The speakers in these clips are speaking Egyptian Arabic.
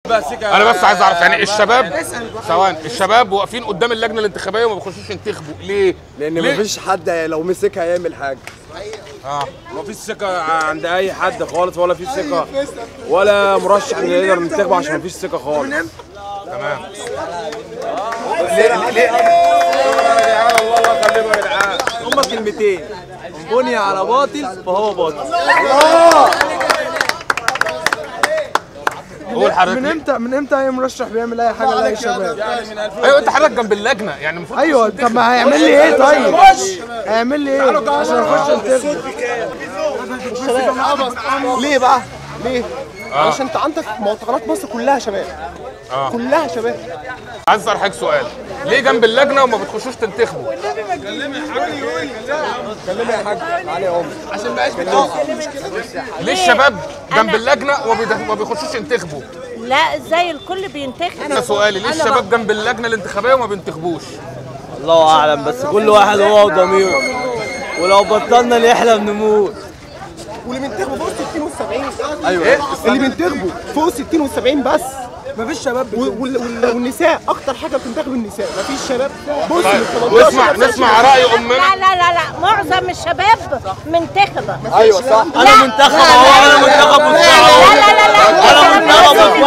انا بس عايز اعرف يعني الشباب ثواني الشباب واقفين قدام اللجنه الانتخابيه وما بيخشوش ينتخبوا ليه؟ لان ليه؟ مفيش حد لو مسكها يعمل حاجه مفيش ثقة عند أي حد خالص ولا في ثقة ولا مرشح إنه يقدر ننتخبه عشان مفيش ثقة خالص هما كلمتين بني على باطل فهو باطل قول حضرتك من ليه؟ امتى من امتى اي مرشح بيعمل اي حاجه لاي شباب ايوه انت حضرتك جنب اللجنه يعني المفروض ايوه طب ما هيعمل لي ايه طيب هيعمل لي ايه عشان اخش انتخب ليه بقى؟ ليه؟ علشان انت عندك معتقلات مصر كلها شباب كلها شباب عايز اسال حضرتك سؤال ليه جنب اللجنه وما بتخشوش تنتخبوا؟ ليه الشباب جنب اللجنه وما بيد- ما بيخشوش ينتخبوا؟ لا ازاي الكل بينتخب ده سؤالي ليه أنا الشباب جنب اللجنه الانتخابيه وما بينتخبوش؟ الله اعلم بس كل واحد هو وضميره ولو بطلنا نحلم نموت واللي بينتخبوا فوق 60 وال 70 ايه؟ اللي بينتخبوا فوق 60 وال 70 بس مفيش شباب وال- وال- والنساء اكتر حاجه بتنتخب النساء مفيش شباب بص طيب من 18 نسمع ل نسمع راي امنا لا لا لا لا معظم الشباب منتخبه ايوه صح انا لا. منتخب اهو انا منتخب لا وبتاع لا لا لا انا منتخب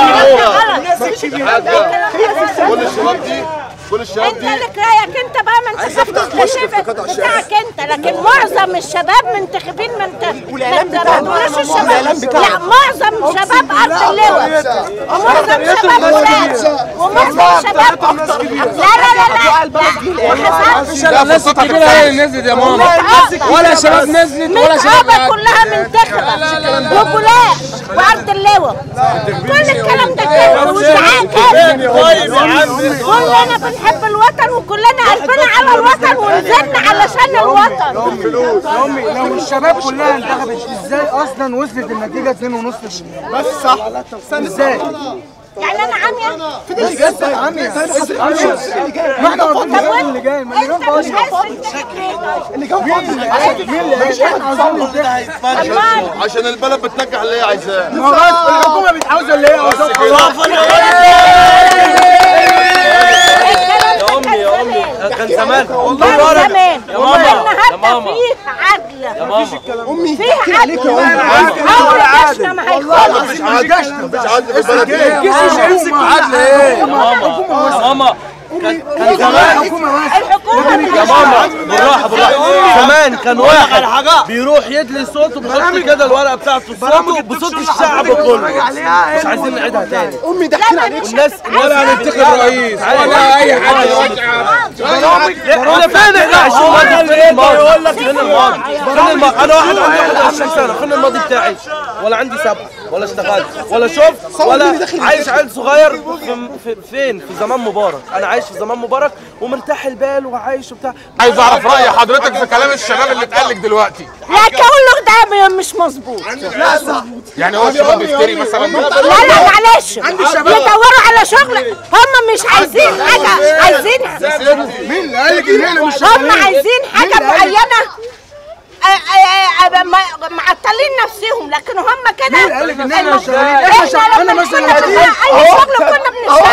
وبتاع كل الشباب دي كل الشباب دي انت لك رايك انت بقى ما انتخبتش بتاعك انت لكن معظم الشباب منتخبين ما انت والإعلام ما بتاعنا. تقولوش والإعلام الشباب بتاعنا. لا معظم شباب ارض اللواء ومعظم شباب ولاد ومعظم شباب لا لا لا لا لا وحسن لا الناس الكبيره هي اللي نزلت يا ماما ولا شباب نزلت ولا شباب كلها منتخبة وجلاء وأرض اللواء كل الكلام ده كده وساعات كلنا بنحب الوطن وكلنا قلبنا على الوطن ونزلنا علشان الوطن يا امي لو الشباب كلها انتخبت ازاي اصلا وصلت النتيجه 2.5% بس صح ازاي يعني أنا عامية عمي ما احنا واقفين طب اللي جاي ما اللي جاي أنت مش فاضي عايز تنتخب ليه طيب؟ اللي جاب مين اللي قال مين اللي قال احنا عاوزين ننتخب أمال عشان البلد بتنجح اللي هي عايزاه ما هو بس الحكومه بتعوز اللي هي عاوزاه يا امي يا امي كان زمان كان زمان يا ماما يا النهارده ماما فيه عدل يا ماما امي فيه تحكي عليك يا امي عدل عمر جشنا ما هيخلص مش عادل مش عادل في البلد دي يا ماما يا ماما كان كان زمان الحكومة يا ماما بالراحه بالراحه زمان كان واحد بيروح يدلي صوته بيحط كده الورقه بتاعته صوته بصوت الشعب كله مش عايزين نعيدها تاني امي تحكي عليك والناس ولا هننتخب رئيس ولا أي حد ولا فين احنا عايشين الماضي فين الماضي يقول لك فين الماضي فين الماضي انا واحد عندي 21 سنه فين الماضي بتاعي ولا عندي سبعه ولا اشتغلت ولا شفت ولا عايش عيل صغير في في- فين في زمان مبارك انا عايش في زمان مبارك ومرتاح البال وعايش وبتاع عايز اعرف راي حضرتك في كلام الشباب اللي اتقال لك دلوقتي لا كله ده مش مظبوط يعني هو الشباب بيفتري مثلا لا لا معلش يدوروا على شغل هم مش عايزين حاجة عايزينها مين اللي قال لك ان احنا مش هم عايزين حاجة معينة آه، آه، آه، ما- معطلين نفسهم لكن هم كده مين قال لك إن إحنا الم- مش شغالين؟ إحنا شغ- احنا أنا لما مثلاً كنا قاعدين- بنشتغل اي شغل كنا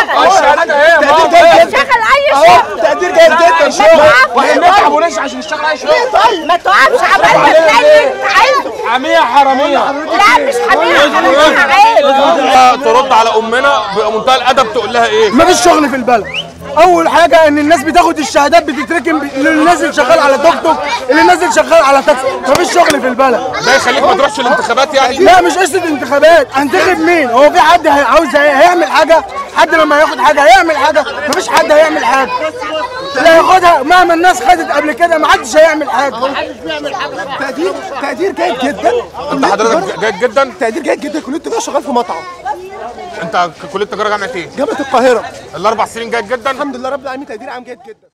بنشتغل بنشتغل اي شغل تقدير جيد جدا ما نتعب ونسعى عشان نشتغل أي شغل ما تقفش عبال ما تلاقي اللي انت عايزه حمية حرامية لا مش حمية حمية عيب ترد على امنا بمنتهى الادب تقول لها ايه؟ مفيش شغل في البلد اول حاجه ان الناس بتاخد الشهادات بتتركن ب- اللي نازل شغال على توك توك اللي نازل شغال على تاكسي مفيش شغل في البلد ده يخليك ما تروحش الانتخابات يعني؟ لا مش قصه انتخابات هنتخب مين هو في حد هي- عاوز هي- هيعمل حاجه حد لما ياخد حاجه هيعمل حاجه مفيش حد هيعمل حاجه لا ياخدها مهما الناس خدت قبل كده ما حدش هيعمل حاجه تقدير تقدير جيد جدا انت حضرتك جيد جدا تقدير جيد جدا كليه التجاره شغال في مطعم انت كليه تجاره جامعه ايه؟ جامعه القاهره الاربع سنين جيد جدا الحمد لله رب العالمين تقدير عام جيد جدا